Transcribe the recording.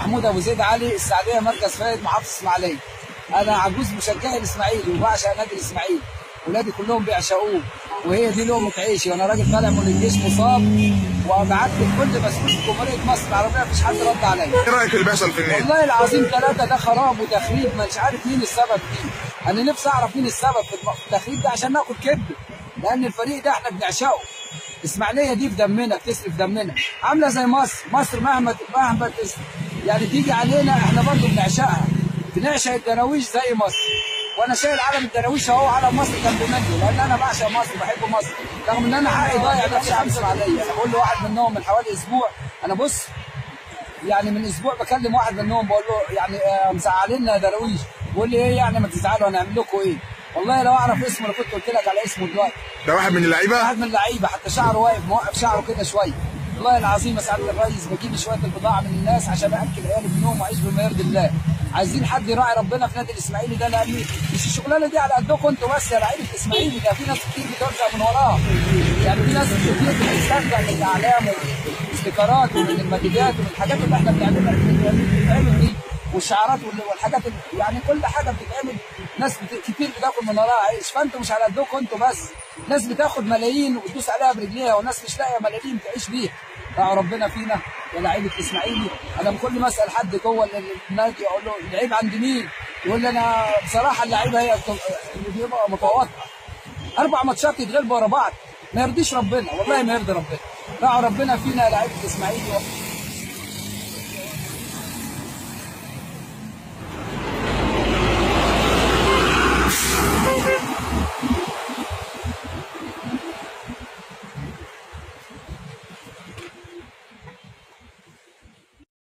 محمود ابو زيد علي السعديه مركز فايد محافظ اسماعيليه انا عجوز مشجع الاسماعيلي وبعشق نادي الاسماعيلي ولادي كلهم بيعشقوه وهي دي لقمه عيشي وانا راجل طالع من الجيش مصاب وبعت لكل مسؤول في جمهوريه مصر العربيه مفيش حد رد عليا ايه رايك في اللي بيحصل في النادي؟ والله العظيم ثلاثة ده خراب وتخريب مش عارف مين السبب فيه أنا نفسي أعرف مين السبب في الم- في التخريب ده عشان ناخد كده لأن الفريق ده إحنا بنعشقه الإسماعيلية دي في دمنا بتسري في دمنا عاملة زي مصر مصر مهما مهما تس- يعني تيجي علينا إحنا برضه بنعشقها بنعشق الدراويش زي مصر وانا شايل علم الدراويش اهو علم مصر جنب مني لان انا بعشق مصر وبحب مصر رغم ان انا حقي ضايع ده في عم عليا انا بقول لواحد منهم من حوالي اسبوع انا بص يعني من اسبوع بكلم واحد منهم بقول له يعني آه، مزعلينا يا دراويش بيقول لي ايه يعني ما تزعلوا هنعمل لكم ايه والله لو اعرف اسمه انا كنت قلت لك على اسمه دلوقتي ده واحد من اللعيبه واحد من اللعيبه حتى شعره واقف موقف شعره كده شويه والله العظيم يا سعاده الريس بجيب شويه البضاعه من الناس عشان اكل عيالي منهم واعيش بما يرضي الله عايزين حد يراعي ربنا في نادي الاسماعيلي ده لان مش الشغلانه دي على قدكم انتوا بس يا لعيبه الاسماعيلي ده في ناس كتير بتوزع من وراه يعني في ناس كتير بتستمتع من الاعلام والاستيكرات ومن الماديات ومن الحاجات اللي احنا بنعملها اللي بتتعمل دي والشعارات وال- والحاجات اللي- يعني كل حاجه بتتعمل ناس بت... كتير بتاكل من وراها عيش فانتوا مش على قدكم انتوا بس ناس بتاخد ملايين وتدوس عليها برجليها وناس مش لاقيه ملايين تعيش بيها راعوا ربنا فينا يا لعيبه الاسماعيلي انا كل ما اسال حد جوه ال- النادي اقول له اللعيب عند مين؟ يقول لي انا بصراحه اللعيبه هي بتبقى- اللي بيبقى متواضعه اربع ماتشات يتغلبوا ورا بعض ما يرضيش ربنا والله ما يرضي ربنا راعوا ربنا فينا يا لعيبه الاسماعيلي